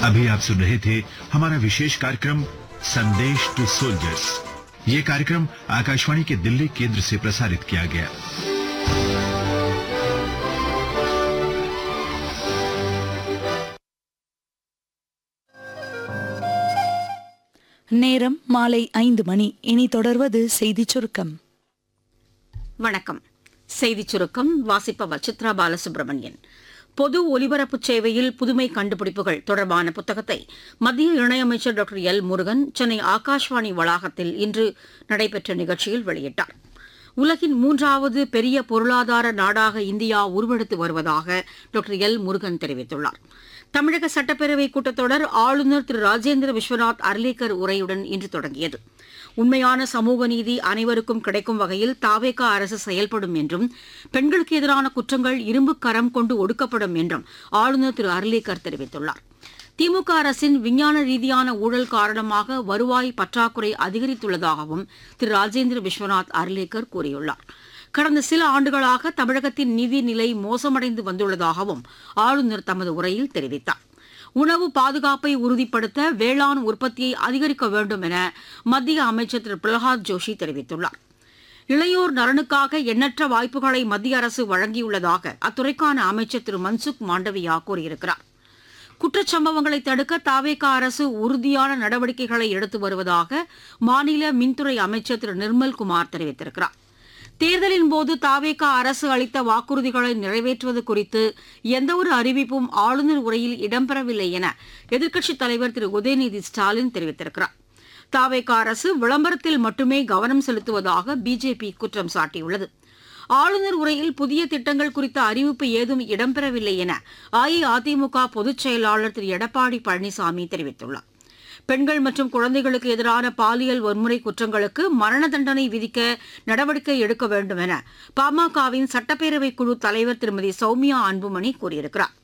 अभी आप सुन रहे थे हमारा विशेष कार्यक्रम संदेश टू सोल्जर्स ये कार्यक्रम आकाशवाणी के दिल्ली केंद्र से प्रसारित किया गया நேரம் மாலை ஐந்து மணி இனி தொடர்வது செய்திச் சுருக்கம் வணக்கம் செய்திச் சுருக்கம் வாசிப்பவர் சித்ரா பாலசுப்ரமணியன் பொது ஒலிபரப்பு சேவையில் புதுமை கண்டுபிடிப்புகள் தொடர்பான புத்தகத்தை மத்திய இணையமைச்சர் டாக்டர் எல் முருகன் சென்னை ஆகாஷ்வாணி வளாகத்தில் இன்று நடைபெற்ற நிகழ்ச்சியில் வெளியிட்டார் உலகின் மூன்றாவது பெரிய பொருளாதார நாடாக இந்தியா உருவெடுத்து வருவதாக டாக்டர் எல் முருகன் தெரிவித்துள்ளார் தமிழக சட்டப்பேரவை கூட்டத்தொடர் ஆளுநர் திரு ராஜேந்திர விஸ்வநாத் அர்லேக்கர் உரையுடன் இன்று தொடங்கியது உண்மையான சமூக நீதி அனைவருக்கும் கிடைக்கும் வகையில் தாவேகா அரசு செயல்படும் என்றும் பெண்களுக்கு எதிரான குற்றங்கள் இரும்பு கரம் கொண்டு ஒடுக்கப்படும் என்றும் ஆளுநர் திரு அர்லேக்கர் தெரிவித்துள்ளார் திமுக அரசின் விஞ்ஞான ரீதியான ஊழல் காரணமாக வருவாய் பற்றாக்குறை அதிகரித்துள்ளதாகவும் திரு ராஜேந்திர விஸ்வநாத் அர்லேக்கர் கூறியுள்ளார் கடந்த சில ஆண்டுகளாக தமிழகத்தின் நிதிநிலை மோசமடைந்து வந்துள்ளதாகவும் ஆளுநர் தமது உரையில் தெரிவித்தார் உணவு பாதுகாப்பை உறுதிப்படுத்த வேளாண் உற்பத்தியை அதிகரிக்க வேண்டும் என மத்திய அமைச்சர் திரு பிரகலாத் ஜோஷி தெரிவித்துள்ளார் இளையோர் நலனுக்காக எண்ணற்ற வாய்ப்புகளை மத்திய அரசு வழங்கியுள்ளதாக அத்துறைக்கான அமைச்சர் திரு மன்சுக் மாண்டவியா கூறியிருக்கிறார் குற்றச்சம்பவங்களை தடுக்க தாவேகா அரசு உறுதியான நடவடிக்கைகளை எடுத்து வருவதாக மாநில மின்துறை அமைச்சர் திரு நிர்மல்குமார் தெரிவித்திருக்கிறார் தேர்தலின் போது தாவேகா அரசு அளித்த வாக்குறுதிகளை நிறைவேற்றுவது குறித்து எந்தவொரு அறிவிப்பும் ஆளுநர் உரையில் இடம்பெறவில்லை என எதிர்க்கட்சித் தலைவர் திரு உதயநிதி ஸ்டாலின் தெரிவித்திருக்கிறார் தாவேகா அரசு விளம்பரத்தில் மட்டுமே கவனம் செலுத்துவதாக பிஜேபி குற்றம் சாட்டியுள்ளது ஆளுநர் உரையில் புதிய திட்டங்கள் குறித்த அறிவிப்பு ஏதும் இடம்பெறவில்லை என அஇஅதிமுக பொதுச் செயலாளர் திரு எடப்பாடி பழனிசாமி தெரிவித்துள்ளார் பெண்கள் மற்றும் குழந்தைகளுக்கு எதிரான பாலியல் வன்முறை குற்றங்களுக்கு மரண தண்டனை விதிக்க நடவடிக்கை எடுக்க வேண்டும் என பாமகவின் சட்டப்பேரவை குழு தலைவர் திருமதி சௌமியா அன்புமணி கூறியிருக்கிறார்